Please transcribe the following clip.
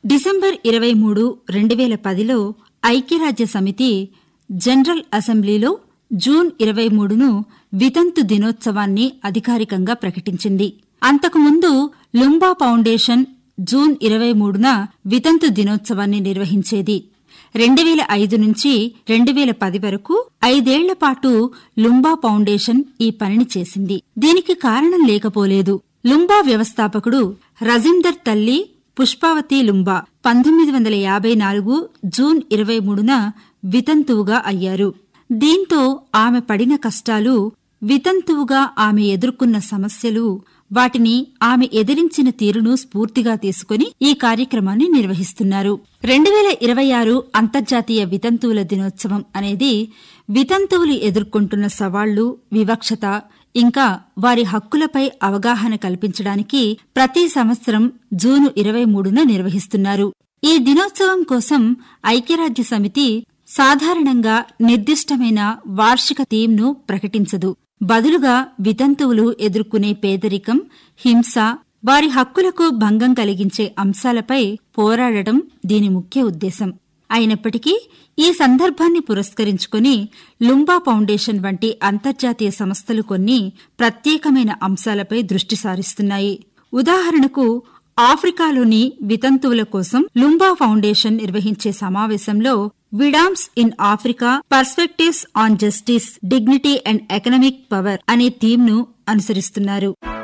December ఇరవై మూడు రెండు వేల పదిలో ఐక్యరాజ్య సమితి జనరల్ అసెంబ్లీలో జూన్ ఇరవై మూడును వితంతు దినోత్సవాన్ని అధికారికంగా ప్రకటించింది అంతకుముందు లుంబా ఫౌండేషన్ జూన్ ఇరవై మూడున వితంతు దినోత్సవాన్ని నిర్వహించేది రెండు వేల ఐదు నుంచి రెండు వేల పది వరకు ఐదేళ్ల పాటు లుంబా ఫౌండేషన్ ఈ పనిని చేసింది దీనికి కారణం లేకపోలేదు లుంబా వ్యవస్థాపకుడు రజిందర్ తల్లి పుష్పావతి లుంబా పంతొమ్మిది వందల యాభై నాలుగు జూన్ ఇరవై మూడున వితంతువుగా అయ్యారు దీంతో ఆమె పడిన కష్టాలు వితంతువుగా ఆమె ఎదుర్కొన్న సమస్యలు వాటిని ఆమె ఎదిరించిన తీరును స్ఫూర్తిగా తీసుకుని ఈ కార్యక్రమాన్ని నిర్వహిస్తున్నారు రెండు వేల ఇరవై ఆరు అంతర్జాతీయ వితంతువుల దినోత్సవం అనేది వితంతువులు ఎదుర్కొంటున్న సవాళ్లు వివక్షత ఇంకా వారి హక్కులపై అవగాహన కల్పించడానికి ప్రతి సంవత్సరం జూను ఇరవై మూడున నిర్వహిస్తున్నారు ఈ దినోత్సవం కోసం ఐక్యరాజ్య సమితి సాధారణంగా నిర్దిష్టమైన వార్షిక థీమ్ను ప్రకటించదు బదులుగా వితంతువులు ఎదుర్కొనే పేదరికం హింస వారి హక్కులకు భంగం కలిగించే అంశాలపై పోరాడటం దీని ముఖ్య ఉద్దేశం అయినప్పటికీ ఈ సందర్భాన్ని పురస్కరించుకుని లుంబా ఫౌండేషన్ వంటి అంతర్జాతీయ సంస్థలు కొన్ని ప్రత్యేకమైన అంశాలపై దృష్టి సారిస్తున్నాయి ఉదాహరణకు ఆఫ్రికాలోని వితంతువుల కోసం లుంబా ఫౌండేషన్ నిర్వహించే సమావేశంలో widows in Africa perspectives on justice dignity and economic power అనే థీమ్ ను అనుసరిస్తున్నారు